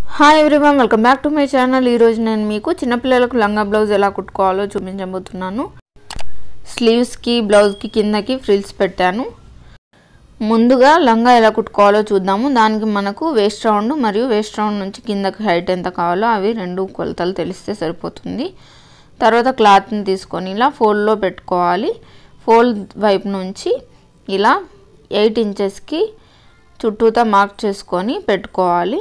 hi everyone welcome back to my channel ఈరోజు నేను మీకు చిన్నపిల్లలకు లంగా బ్లౌజ్ ఎలా కుట్టుకోవాలో చూపించబోతున్నాను స్లీవ్స్కి బ్లౌజ్కి కిందకి ఫ్రిల్స్ పెట్టాను ముందుగా లంగా ఎలా కుట్టుకోవాలో చూద్దాము దానికి మనకు వేస్ట్ రౌండ్ మరియు వేస్ట్ రౌండ్ నుంచి కిందకి హైట్ ఎంత కావాలో అవి రెండు కొలతలు తెలిస్తే సరిపోతుంది తర్వాత క్లాత్ని తీసుకొని ఇలా ఫోల్డ్లో పెట్టుకోవాలి ఫోల్డ్ వైపు నుంచి ఇలా ఎయిట్ ఇంచెస్కి చుట్టూతా మార్క్ చేసుకొని పెట్టుకోవాలి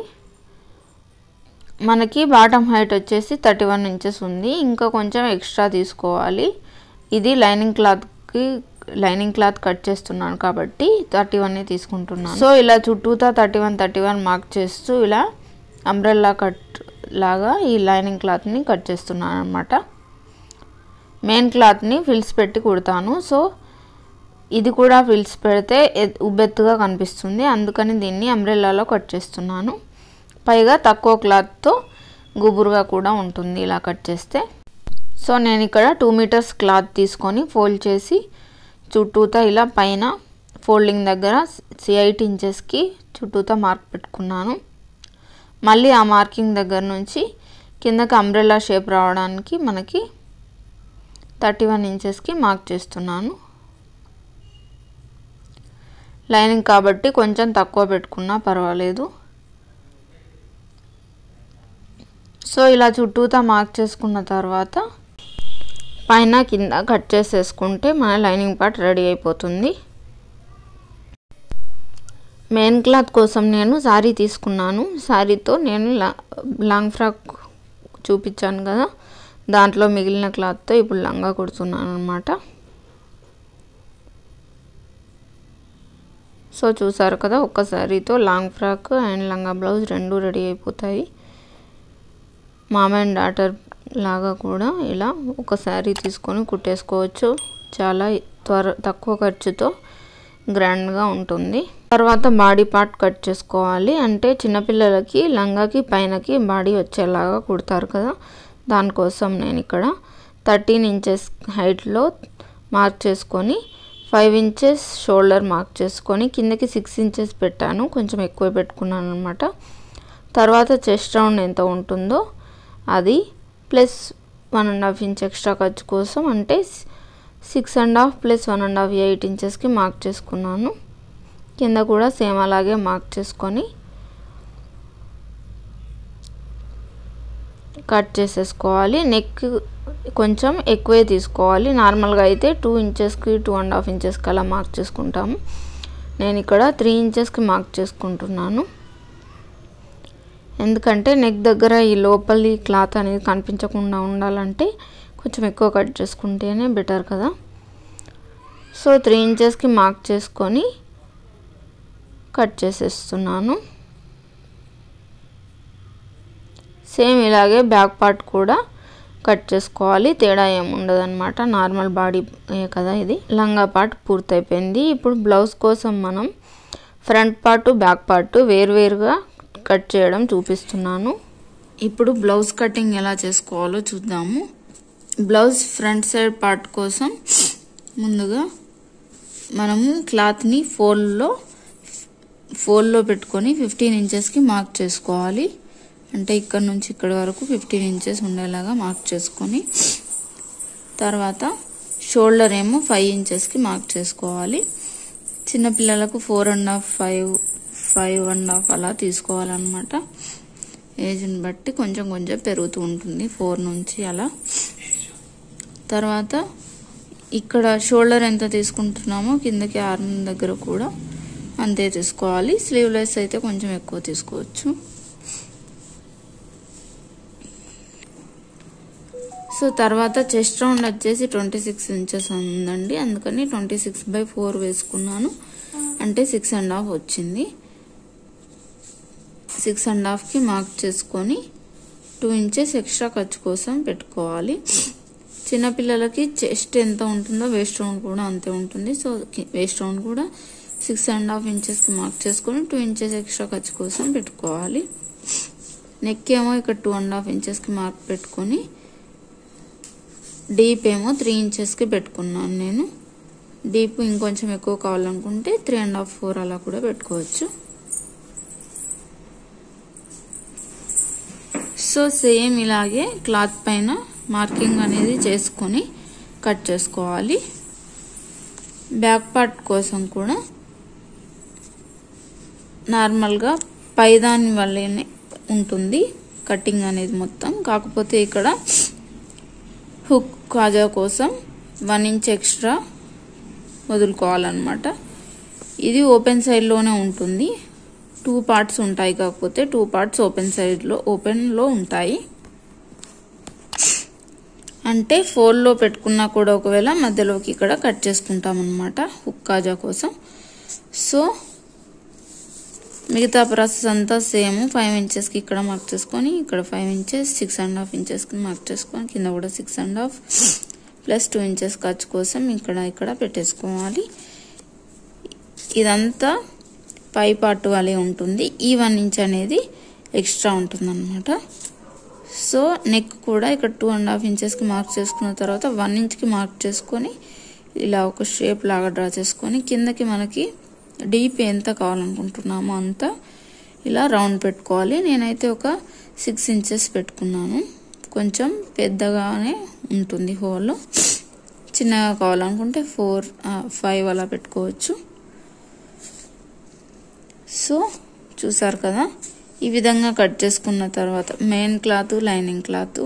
మనకి బాటమ్ హైట్ వచ్చేసి థర్టీ వన్ ఇంచెస్ ఉంది ఇంకా కొంచెం ఎక్స్ట్రా తీసుకోవాలి ఇది లైనింగ్ క్లాత్కి లైనింగ్ క్లాత్ కట్ చేస్తున్నాను కాబట్టి థర్టీ వన్ తీసుకుంటున్నాను సో ఇలా చుట్టూతా thirty one thirty one mark చేస్తూ ఇలా అంబ్రెల్లా కట్ లాగా ఈ లైనింగ్ క్లాత్ని కట్ చేస్తున్నాను అనమాట మెయిన్ క్లాత్ని ఫిల్స్ పెట్టి కుడతాను సో ఇది కూడా ఫిల్స్ పెడితే ఉబ్బెత్తుగా కనిపిస్తుంది అందుకని దీన్ని అంబ్రెల్లాలో కట్ చేస్తున్నాను పైగా తక్కువ క్లాత్తో గుబురుగా కూడా ఉంటుంది ఇలా కట్ చేస్తే సో నేను ఇక్కడ టూ మీటర్స్ క్లాత్ తీసుకొని ఫోల్డ్ చేసి చుట్టూతా ఇలా పైన ఫోల్డింగ్ దగ్గర ఎయిట్ ఇంచెస్కి చుట్టూతా మార్క్ పెట్టుకున్నాను మళ్ళీ ఆ మార్కింగ్ దగ్గర నుంచి కిందకి అంబ్రెల్లా షేప్ రావడానికి మనకి థర్టీ వన్ ఇంచెస్కి మార్క్ చేస్తున్నాను లైనింగ్ కాబట్టి కొంచెం తక్కువ పెట్టుకున్నా పర్వాలేదు సో ఇలా చుట్టూతా మార్క్ చేసుకున్న తర్వాత పైన కింద కట్ చేసేసుకుంటే మన లైనింగ్ పార్ట్ రెడీ అయిపోతుంది మెయిన్ క్లాత్ కోసం నేను శారీ తీసుకున్నాను శారీతో నేను లాంగ్ ఫ్రాక్ చూపించాను కదా దాంట్లో మిగిలిన క్లాత్తో ఇప్పుడు లంగా కుడుతున్నాను అనమాట సో చూసారు కదా ఒక్క శారీతో లాంగ్ ఫ్రాక్ అండ్ లంగా బ్లౌజ్ రెండు రెడీ అయిపోతాయి మామ అండ్ డాటర్ లాగా కూడా ఇలా ఒక శారీ తీసుకొని కుట్టేసుకోవచ్చు చాలా త్వర తక్కువ ఖర్చుతో గ్రాండ్గా ఉంటుంది తర్వాత బాడీ పార్ట్ కట్ చేసుకోవాలి అంటే చిన్నపిల్లలకి లంగాకి పైనకి బాడీ వచ్చేలాగా కుడతారు కదా దానికోసం నేను ఇక్కడ థర్టీన్ ఇంచెస్ హైట్లో మార్క్ చేసుకొని ఫైవ్ ఇంచెస్ షోల్డర్ మార్క్ చేసుకొని కిందకి సిక్స్ ఇంచెస్ పెట్టాను కొంచెం ఎక్కువ పెట్టుకున్నాను అనమాట తర్వాత చెస్ట్ రౌండ్ ఎంత ఉంటుందో అది plus one and half inch extra ఖర్చు కోసం అంటే six and half plus one and half eight ఇంచెస్కి మార్క్ చేసుకున్నాను కింద కూడా సేమ్ అలాగే మార్క్ చేసుకొని కట్ చేసేసుకోవాలి నెక్ కొంచెం ఎక్కువే తీసుకోవాలి నార్మల్గా అయితే టూ ఇంచెస్కి టూ అండ్ హాఫ్ ఇంచెస్కి అలా మార్క్ చేసుకుంటాము నేను ఇక్కడ త్రీ ఇంచెస్కి మార్క్ చేసుకుంటున్నాను ఎందుకంటే నెక్ దగ్గర ఈ లోపలి క్లాత్ అనేది కనిపించకుండా ఉండాలంటే కొంచెం ఎక్కువ కట్ చేసుకుంటేనే బెటర్ కదా సో త్రీ ఇంచెస్కి మార్క్ చేసుకొని కట్ చేసేస్తున్నాను సేమ్ ఇలాగే బ్యాక్ పార్ట్ కూడా కట్ చేసుకోవాలి తేడా ఏముండదు అనమాట నార్మల్ బాడీ కదా ఇది లంగా పార్ట్ పూర్తయిపోయింది ఇప్పుడు బ్లౌజ్ కోసం మనం ఫ్రంట్ పార్ట్ బ్యాక్ పార్ట్ వేరువేరుగా కట్ చేయడం చూపిస్తున్నాను ఇప్పుడు బ్లౌజ్ కటింగ్ ఎలా చేసుకోవాలో చూద్దాము బ్లౌజ్ ఫ్రంట్ సైడ్ పార్ట్ కోసం ముందుగా మనము క్లాత్ని ఫోల్డ్లో ఫోల్డ్లో పెట్టుకొని ఫిఫ్టీన్ ఇంచెస్కి మార్క్ చేసుకోవాలి అంటే ఇక్కడ నుంచి ఇక్కడ వరకు ఫిఫ్టీన్ ఇంచెస్ ఉండేలాగా మార్క్ చేసుకొని తర్వాత షోల్డర్ ఏమో ఫైవ్ ఇంచెస్కి మార్క్ చేసుకోవాలి చిన్నపిల్లలకు four and half five five and half అలా తీసుకోవాలన్నమాట ఏజ్ని బట్టి కొంచెం కొంచెం పెరుగుతూ ఉంటుంది ఫోర్ నుంచి అలా తర్వాత ఇక్కడ షోల్డర్ ఎంత తీసుకుంటున్నామో కిందకి ఆర్మ్ దగ్గర కూడా అంతే తీసుకోవాలి స్లీవ్లెస్ అయితే కొంచెం ఎక్కువ తీసుకోవచ్చు సో తర్వాత చెస్ట్ రౌండ్ వచ్చేసి ట్వంటీ సిక్స్ ఇంచెస్ ఉందండి అందుకని ట్వంటీ సిక్స్ బై ఫోర్ వేసుకున్నాను అంటే సిక్స్ అండ్ హాఫ్ వచ్చింది సిక్స్ అండ్ హాఫ్కి మార్క్ చేసుకొని టూ ఇంచెస్ ఎక్స్ట్రా ఖర్చు కోసం పెట్టుకోవాలి చిన్నపిల్లలకి చెస్ట్ ఎంత ఉంటుందో వేస్ట్ రౌండ్ కూడా అంతే ఉంటుంది సో వేస్ట్ రౌండ్ కూడా సిక్స్ అండ్ హాఫ్ ఇంచెస్కి మార్క్ చేసుకొని టూ ఇంచెస్ ఎక్స్ట్రా ఖర్చు కోసం పెట్టుకోవాలి నెక్ ఏమో ఇక్కడ టూ అండ్ హాఫ్ ఇంచెస్కి మార్క్ పెట్టుకొని డీప్ ఏమో త్రీ ఇంచెస్కి పెట్టుకున్నాను నేను డీప్ ఇంకొంచెం ఎక్కువ కావాలనుకుంటే త్రీ అండ్ హాఫ్ ఫోర్ అలా కూడా పెట్టుకోవచ్చు సో సేమ్ ఇలాగే క్లాత్ పైన మార్కింగ్ అనేది చేసుకొని కట్ చేసుకోవాలి బ్యాక్ పార్ట్ కోసం కూడా నార్మల్గా పైదాని వల్లనే ఉంటుంది కటింగ్ అనేది మొత్తం కాకపోతే ఇక్కడ హుక్ కాజా కోసం వన్ ఇంచ్ ఎక్స్ట్రా వదులుకోవాలన్నమాట ఇది ఓపెన్ సైడ్లోనే ఉంటుంది టూ పార్ట్స్ ఉంటాయి కాకపోతే టూ పార్ట్స్ ఓపెన్ సైడ్లో ఓపెన్లో ఉంటాయి అంటే ఫోల్డ్లో పెట్టుకున్నా కూడా ఒకవేళ మధ్యలోకి ఇక్కడ కట్ చేసుకుంటాం అనమాట హుక్ కాజా కోసం సో మిగతా ప్రాసెస్ అంతా సేమ్ ఫైవ్ ఇంచెస్కి ఇక్కడ మార్క్ చేసుకొని ఇక్కడ five inches six and half ఇంచెస్కి మార్క్ చేసుకొని కింద కూడా six and half plus two inches ఖర్చు కోసం ఇక్కడ ఇక్కడ పెట్టేసుకోవాలి ఇదంతా పై పార్ట్ వలె ఉంటుంది ఈ వన్ ఇంచ్ అనేది ఎక్స్ట్రా ఉంటుంది అనమాట సో నెక్ కూడా ఇక్కడ టూ అండ్ హాఫ్ ఇంచెస్కి మార్క్ చేసుకున్న తర్వాత వన్ ఇంచ్కి మార్క్ చేసుకొని ఇలా ఒక షేప్ లాగా డ్రా చేసుకొని కిందకి మనకి డీప్ ఎంత కావాలనుకుంటున్నామో అంత ఇలా రౌండ్ పెట్టుకోవాలి నేనైతే ఒక సిక్స్ ఇంచెస్ పెట్టుకున్నాను కొంచెం పెద్దగానే ఉంటుంది హోల్ చిన్నగా కావాలనుకుంటే ఫోర్ ఫైవ్ అలా పెట్టుకోవచ్చు సో చూసారు కదా ఈ విధంగా కట్ చేసుకున్న తర్వాత main cloth lining cloth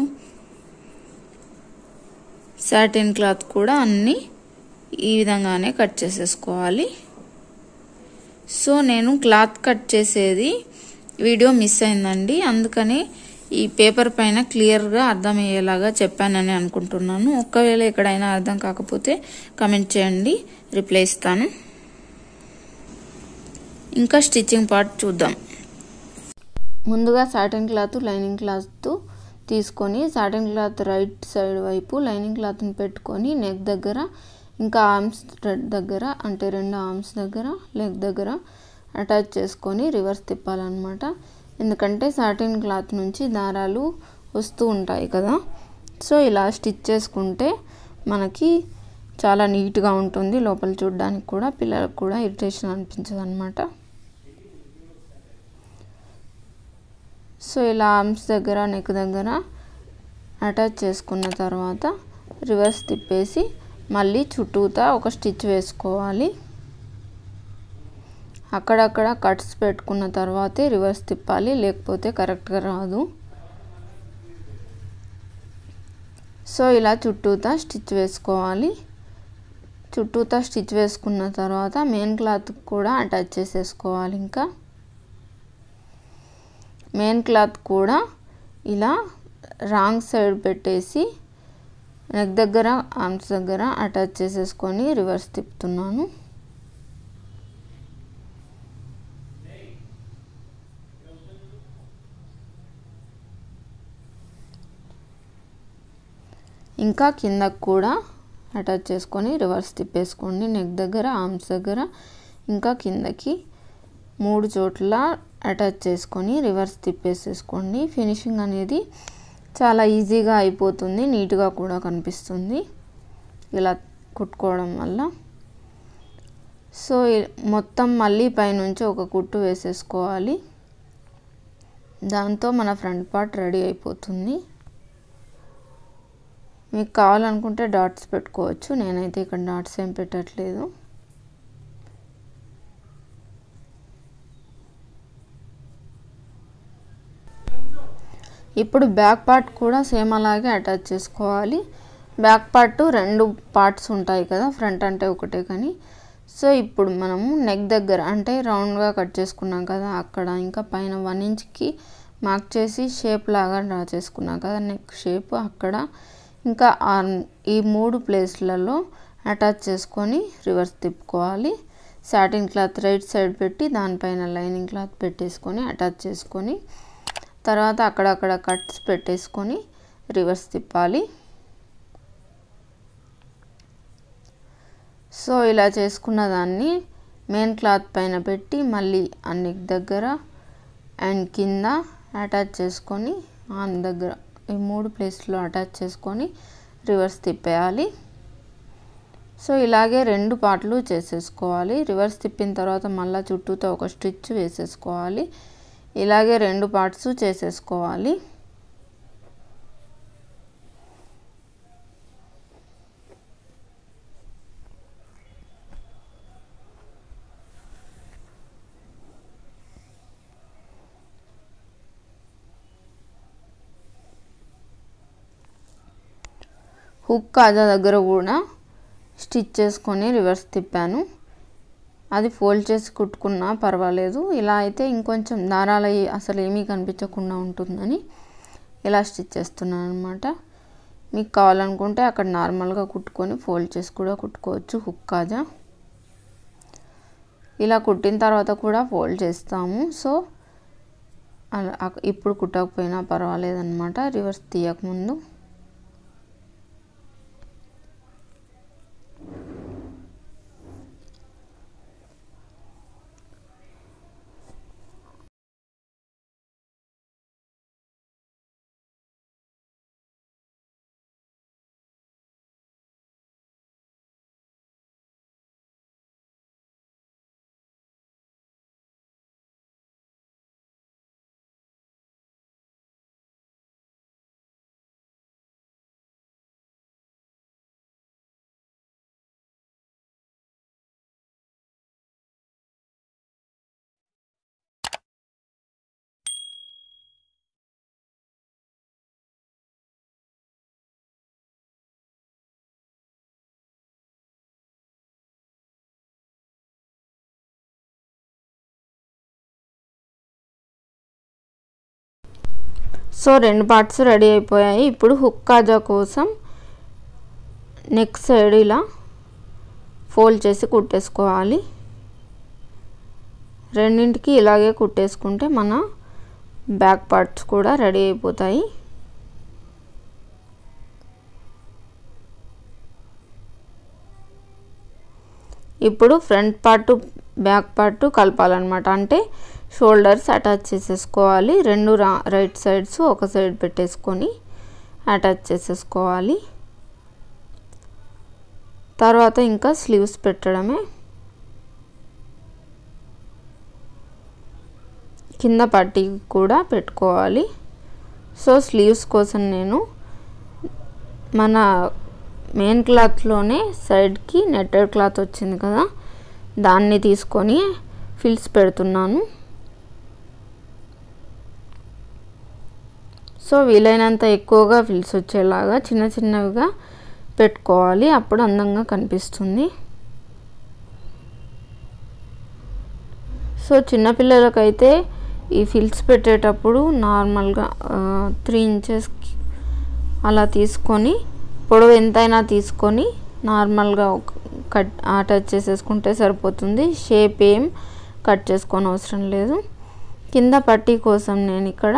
satin cloth కూడా అన్నీ ఈ విధంగానే కట్ చేసేసుకోవాలి సో నేను క్లాత్ కట్ చేసేది వీడియో మిస్ అయిందండి అందుకని ఈ పేపర్ పైన క్లియర్గా అర్థమయ్యేలాగా చెప్పానని అనుకుంటున్నాను ఒకవేళ ఎక్కడైనా అర్థం కాకపోతే కమెంట్ చేయండి రిప్లై ఇస్తాను ఇంకా స్టిచ్చింగ్ పార్ట్ చూద్దాం ముందుగా సాటిన్ క్లాత్ లైనింగ్ క్లాత్ తీసుకొని సాటిన్ క్లాత్ రైట్ సైడ్ వైపు లైనింగ్ క్లాత్ని పెట్టుకొని నెక్ దగ్గర ఇంకా ఆర్మ్స్ దగ్గర అంటే రెండు ఆర్మ్స్ దగ్గర లెగ్ దగ్గర అటాచ్ చేసుకొని రివర్స్ తిప్పాలన్నమాట ఎందుకంటే సాటిన్ క్లాత్ నుంచి దారాలు వస్తూ ఉంటాయి కదా సో ఇలా స్టిచ్ చేసుకుంటే మనకి చాలా నీట్గా ఉంటుంది లోపల చూడడానికి కూడా పిల్లలకు కూడా ఇరిటేషన్ అనిపించదు అనమాట సో ఇలా ఆర్మ్స్ దగ్గర నెక్ దగ్గర అటాచ్ చేసుకున్న తర్వాత రివర్స్ తిప్పేసి మళ్ళీ చుట్టూతా ఒక స్టిచ్ వేసుకోవాలి అక్కడక్కడ కట్స్ పెట్టుకున్న తర్వాతే రివర్స్ తిప్పాలి లేకపోతే కరెక్ట్గా రాదు సో ఇలా చుట్టూతా స్టిచ్ వేసుకోవాలి చుట్టూతా స్టిచ్ వేసుకున్న తర్వాత మెయిన్ క్లాత్ కూడా అటాచ్ చేసేసుకోవాలి ఇంకా మెయిన్ క్లాత్ కూడా ఇలా రాంగ్ సైడ్ పెట్టేసి నెక్ దగ్గర ఆర్మ్స్ దగ్గర అటాచ్ చేసేసుకొని రివర్స్ తిప్పుతున్నాను ఇంకా కిందకు కూడా అటాచ్ చేసుకొని రివర్స్ తిప్పేసుకోండి నెక్ దగ్గర ఆర్మ్స్ దగ్గర ఇంకా కిందకి మూడు చోట్ల అటాచ్ చేసుకొని రివర్స్ తిప్పేసేసుకోండి ఫినిషింగ్ అనేది చాలా ఈజీగా అయిపోతుంది నీట్గా కూడా కనిపిస్తుంది ఇలా కుట్టుకోవడం వల్ల సో మొత్తం మళ్ళీ పైనుంచి ఒక కుట్టు వేసేసుకోవాలి దాంతో మన ఫ్రంట్ పార్ట్ రెడీ అయిపోతుంది మీకు కావాలనుకుంటే డాట్స్ పెట్టుకోవచ్చు నేనైతే ఇక్కడ డాట్స్ ఏం పెట్టట్లేదు ఇప్పుడు బ్యాక్ పార్ట్ కూడా సేమ్ అలాగే అటాచ్ చేసుకోవాలి బ్యాక్ పార్ట్ రెండు పార్ట్స్ ఉంటాయి కదా ఫ్రంట్ అంటే ఒకటే కానీ సో ఇప్పుడు మనము నెక్ దగ్గర అంటే రౌండ్గా కట్ చేసుకున్నాం కదా అక్కడ ఇంకా పైన వన్ ఇంచ్కి మార్క్ చేసి షేప్ లాగా డ్రా చేసుకున్నాం కదా నెక్ షేప్ అక్కడ ఇంకా ఆర్మ్ ఈ మూడు ప్లేస్లలో అటాచ్ చేసుకొని రివర్స్ తిప్పుకోవాలి సాటిన్ క్లాత్ రైట్ సైడ్ పెట్టి దానిపైన లైనింగ్ క్లాత్ పెట్టేసుకొని అటాచ్ చేసుకొని తర్వాత అక్కడక్కడ కట్స్ పెట్టేసుకొని రివర్స్ తిప్పాలి సో ఇలా చేసుకున్న దాన్ని మెయిన్ క్లాత్ పైన పెట్టి మళ్ళీ అన్ని దగ్గర అండ్ కింద అటాచ్ చేసుకొని ఆన్ దగ్గర ఈ మూడు ప్లేస్లో అటాచ్ చేసుకొని రివర్స్ తిప్పేయాలి సో ఇలాగే రెండు పార్ట్లు చేసేసుకోవాలి రివర్స్ తిప్పిన తర్వాత మళ్ళీ చుట్టూతో ఒక స్టిచ్ వేసేసుకోవాలి ఇలాగే రెండు పార్ట్స్ చేసేసుకోవాలి హుక్ కాజా దగ్గర కూడా స్టిచ్ చేసుకొని రివర్స్ తిప్పాను అది ఫోల్డ్ చేసి కుట్టుకున్నా పర్వాలేదు ఇలా అయితే ఇంకొంచెం దారాలు అయి అసలు ఏమీ కనిపించకుండా ఉంటుందని ఇలా స్టిచ్ చేస్తున్నాను అనమాట మీకు కావాలనుకుంటే అక్కడ నార్మల్గా కుట్టుకొని ఫోల్డ్ చేసి కూడా కుట్టుకోవచ్చు హుక్ కాజా ఇలా కుట్టిన తర్వాత కూడా ఫోల్డ్ చేస్తాము సో అలా అక్- ఇప్పుడు కుట్టకపోయినా పర్వాలేదన్నమాట రివర్స్ తీయకముందు సో రెండు పార్ట్స్ రెడీ అయిపోయాయి ఇప్పుడు హుక్ కాజా కోసం నెక్ సైడ్ ఇలా ఫోల్డ్ చేసి కుట్టేసుకోవాలి రెండింటికి ఇలాగే కుట్టేసుకుంటే మన బ్యాక్ పార్ట్స్ కూడా రెడీ అయిపోతాయి ఇప్పుడు ఫ్రంట్ పార్ట్ బ్యాక్ పార్ట్ కలపాలన్నమాట అంటే షోల్డర్స్ అటాచ్ చేసేసుకోవాలి రెండు రా రైట్ సైడ్స్ ఒక సైడ్ పెట్టేసుకొని అటాచ్ చేసేసుకోవాలి తర్వాత ఇంకా స్లీవ్స్ పెట్టడమే కింద పట్టీ కూడా పెట్టుకోవాలి సో స్లీవ్స్ కోసం నేను మన మెయిన్ క్లాత్లోనే సైడ్కి నెట్టెడ్ క్లాత్ వచ్చింది కదా దాన్ని తీసుకొని ఫిల్స్ పెడుతున్నాను సో వీలైనంత ఎక్కువగా ఫిల్స్ వచ్చేలాగా చిన్న చిన్నవిగా పెట్టుకోవాలి అప్పుడు అందంగా కనిపిస్తుంది సో చిన్నపిల్లలకైతే ఈ ఫిల్స్ పెట్టేటప్పుడు నార్మల్గా త్రీ ఇంచెస్ అలా తీసుకొని పొడవు ఎంతైనా తీసుకొని నార్మల్గా కట్ అటాచ్ చేసేసుకుంటే సరిపోతుంది షేప్ ఏం కట్ చేసుకొని అవసరం లేదు కింద పట్టీ కోసం నేను ఇక్కడ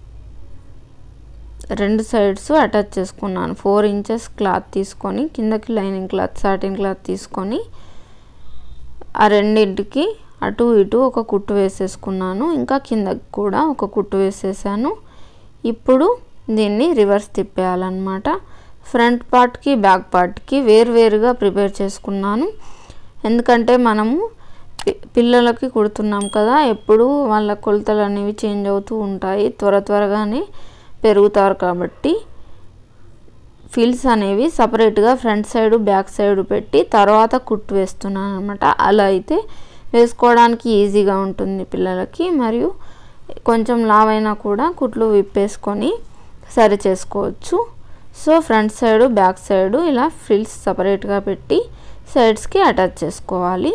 రెండు సైడ్స్ అటాచ్ చేసుకున్నాను ఫోర్ ఇంచెస్ క్లాత్ తీసుకొని కిందకి లైనింగ్ క్లాత్ సాటిన్ క్లాత్ తీసుకొని ఆ రెండింటికి అటు ఇటు ఒక కుట్టు వేసేసుకున్నాను ఇంకా కిందకి కూడా ఒక కుట్టు వేసేసాను ఇప్పుడు దీన్ని రివర్స్ తిప్పేయాలన్నమాట ఫ్రంట్ పార్ట్కి బ్యాక్ పార్ట్కి వేరువేరుగా ప్రిపేర్ చేసుకున్నాను ఎందుకంటే మనము పి- పిల్లలకి కుడుతున్నాం కదా ఎప్పుడు వాళ్ళ కొలతలు అనేవి చేంజ్ అవుతూ ఉంటాయి త్వర త్వరగానే పెరుగుతారు కాబట్టి ఫిల్స్ అనేవి సపరేట్గా ఫ్రంట్ సైడ్ బ్యాక్ సైడ్ పెట్టి తర్వాత కుట్టు వేస్తున్నాను అనమాట అలా అయితే వేసుకోవడానికి ఈజీగా ఉంటుంది పిల్లలకి మరియు కొంచెం లావైనా కూడా కుట్లు విప్పేసుకొని సరి చేసుకోవచ్చు so front side back side ఇలా ఫ్రిల్స్ సపరేట్గా పెట్టి సైడ్స్కి అటాచ్ చేసుకోవాలి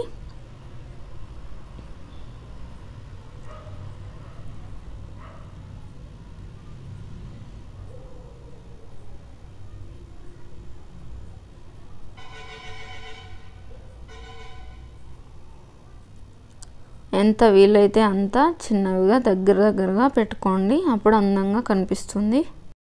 ఎంత వీలైతే అంత చిన్నవిగా దగ్గర దగ్గరగా పెట్టుకోండి అప్పుడు అందంగా కనిపిస్తుంది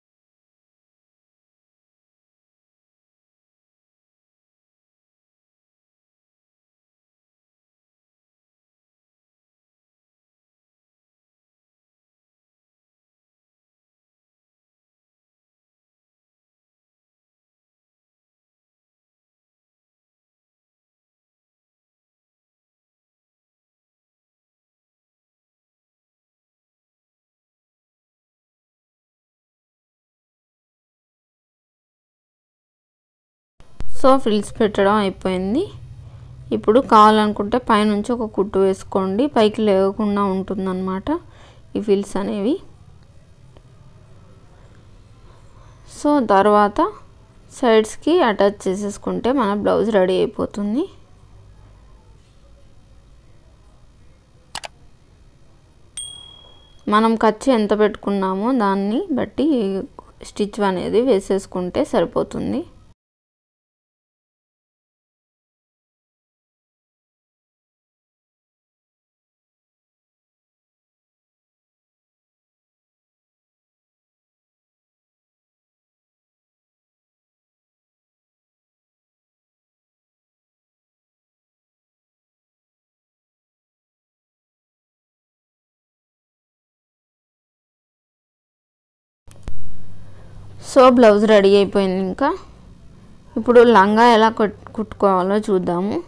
సో ఫ్రిల్స్ పెట్టడం అయిపోయింది ఇప్పుడు కావాలనుకుంటే పైనుంచి ఒక కుట్టు వేసుకోండి పైకి లేకుండా ఉంటుందన్నమాట ఈ ఫిల్స్ అనేవి సో తర్వాత సైడ్స్కి అటాచ్ చేసేసుకుంటే మన బ్లౌజ్ రెడీ అయిపోతుంది మనం ఖర్చు ఎంత పెట్టుకున్నామో దాన్ని బట్టి స్టిచ్ అనేది వేసేసుకుంటే సరిపోతుంది సో బ్లౌజ్ రెడీ అయిపోయింది ఇంకా ఇప్పుడు లంగా ఎలా కుట్టుకోవాలో చూద్దాము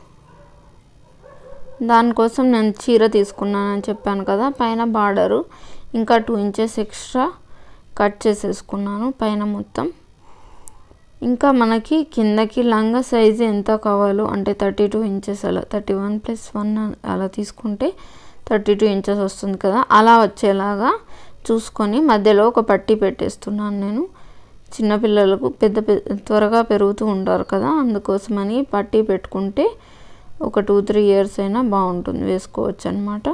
దానికోసం నేను చీర తీసుకున్నానని చెప్పాను కదా పైన బార్డరు ఇంకా టూ ఇంచెస్ ఎక్స్ట్రా కట్ చేసేసుకున్నాను పైన మొత్తం ఇంకా మనకి కిందకి లంగా సైజు ఎంత కావాలో అంటే థర్టీ టూ ఇంచెస్ అలా థర్టీ వన్ ప్లస్ వన్ అలా తీసుకుంటే థర్టీ టూ ఇంచెస్ వస్తుంది కదా అలా వచ్చేలాగా చూసుకొని మధ్యలో ఒక పట్టీ పెట్టేస్తున్నాను నేను చిన్నపిల్లలకు పెద్ద త్వరగా పెరుగుతూ ఉంటారు కదా అందుకోసమని పట్టీ పెట్టుకుంటే ఒక టూ త్రీ ఇయర్స్ అయినా బాగుంటుంది వేసుకోవచ్చు అనమాట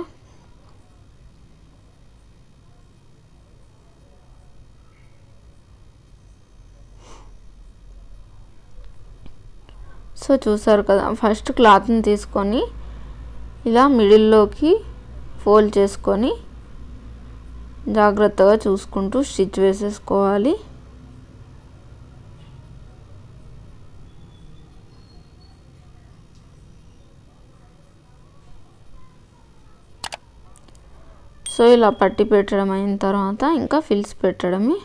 సో చూసారు కదా ఫస్ట్ క్లాత్ని తీసుకొని ఇలా మిడిల్లోకి ఫోల్డ్ చేసుకొని జాగ్రత్తగా చూసుకుంటూ స్టిచ్ వేసేసుకోవాలి సో ఇలా పట్టి పెట్టడం అయిన తర్వాత ఇంకా ఫిల్స్ పెట్టడమే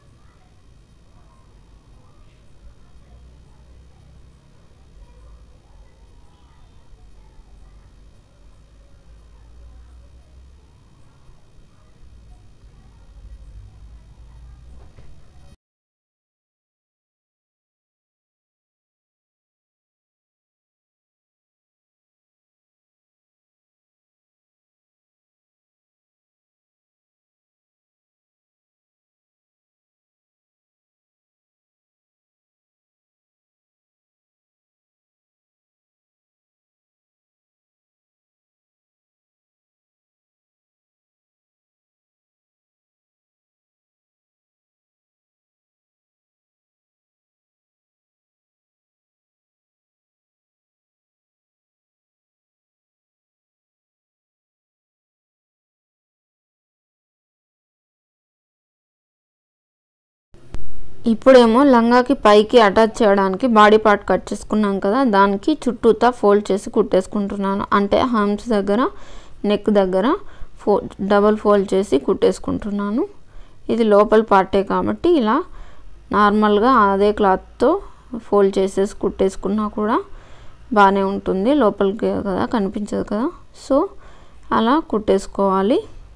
ఇప్పుడేమో లంగాకి పైకి అటాచ్ చేయడానికి బాడీ పార్ట్ కట్ చేసుకున్నాం కదా దానికి చుట్టూతా ఫోల్డ్ చేసి కుట్టేసుకుంటున్నాను అంటే హామ్స్ దగ్గర నెక్ దగ్గర ఫో డబల్ ఫోల్డ్ చేసి కుట్టేసుకుంటున్నాను ఇది లోపల పార్టే కాబట్టి ఇలా నార్మల్గా అదే క్లాత్తో ఫోల్డ్ చేసేసి కుట్టేసుకున్నా కూడా బాగానే ఉంటుంది లోపలికి కదా కనిపించదు కదా సో అలా కుట్టేసుకోవాలి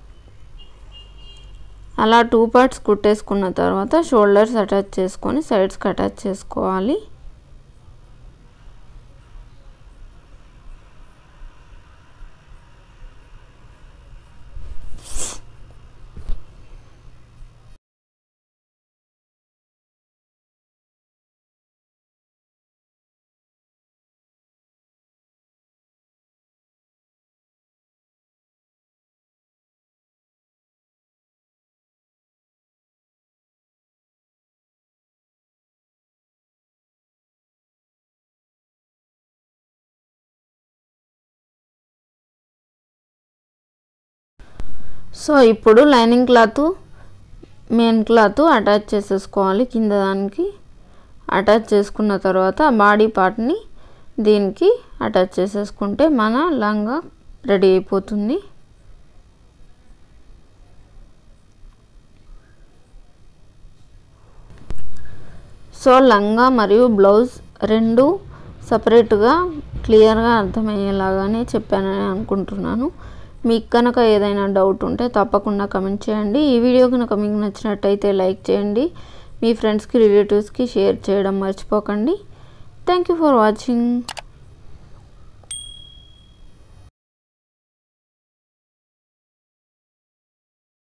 అలా టూ పార్ట్స్ కుట్టేసుకున్న తర్వాత షోల్డర్స్ అటాచ్ చేసుకొని సైడ్స్కి అటాచ్ చేసుకోవాలి సో ఇప్పుడు lining cloth main cloth attach చేసేసుకోవాలి కింద దానికి అటాచ్ చేసుకున్న తర్వాత బాడీ పార్ట్ని దీనికి అటాచ్ చేసేసుకుంటే మన లంగా రెడీ అయిపోతుంది సో లంగా మరియు బ్లౌజ్ రెండు సపరేట్గా క్లియర్గా అర్థమయ్యేలాగానే చెప్పానని అనుకుంటున్నాను మీకు కనుక ఏదైనా డౌట్ ఉంటే తప్పకుండా కమెంట్ చేయండి ఈ వీడియో కనుక మీకు నచ్చినట్టయితే లైక్ చేయండి మీ ఫ్రెండ్స్కి రిలేటివ్స్కి షేర్ చేయడం మర్చిపోకండి థ్యాంక్ యూ ఫర్ వాచింగ్